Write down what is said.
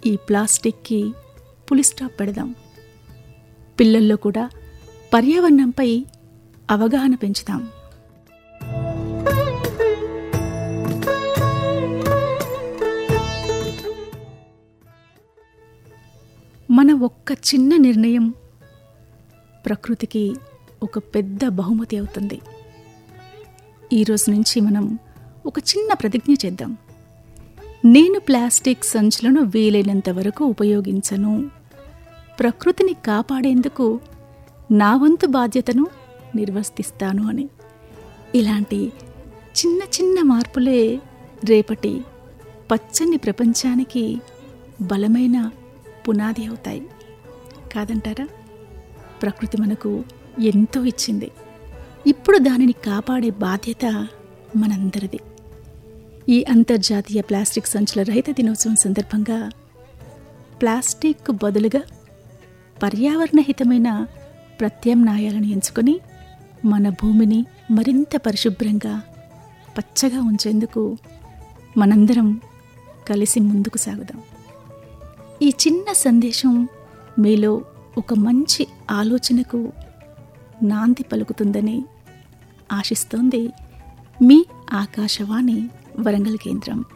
ఈ ప్లాస్టిక్కి పులి స్టాప్ పెడదాం పిల్లల్లో కూడా పర్యావరణంపై అవగాహన పెంచుదాం మన ఒక్క చిన్న నిర్ణయం ప్రకృతికి ఒక పెద్ద బహుమతి అవుతుంది ఈరోజు నుంచి మనం ఒక చిన్న ప్రతిజ్ఞ చేద్దాం నేను ప్లాస్టిక్ సంచులను వీలైనంత వరకు ఉపయోగించను ప్రకృతిని కాపాడేందుకు నా వంతు బాధ్యతను నిర్వర్తిస్తాను అని ఇలాంటి చిన్న చిన్న మార్పులే రేపటి పచ్చని ప్రపంచానికి బలమైన పునాది అవుతాయి కాదంటారా ప్రకృతి మనకు ఎంతో ఇచ్చింది ఇప్పుడు దానిని కాపాడే బాధ్యత మనందరిది ఈ అంతర్జాతీయ ప్లాస్టిక్ సంచుల రహిత దినోత్సవం సందర్భంగా ప్లాస్టిక్ బదులుగా పర్యావరణహితమైన ప్రత్యామ్నాయాలను ఎంచుకొని మన భూమిని మరింత పరిశుభ్రంగా పచ్చగా ఉంచేందుకు మనందరం కలిసి ముందుకు సాగుదాం ఈ చిన్న సందేశం మీలో ఒక మంచి ఆలోచనకు నాంది పలుకుతుందని ఆశిస్తోంది మీ ఆకాశవాణి వరంగల్ కేంద్రం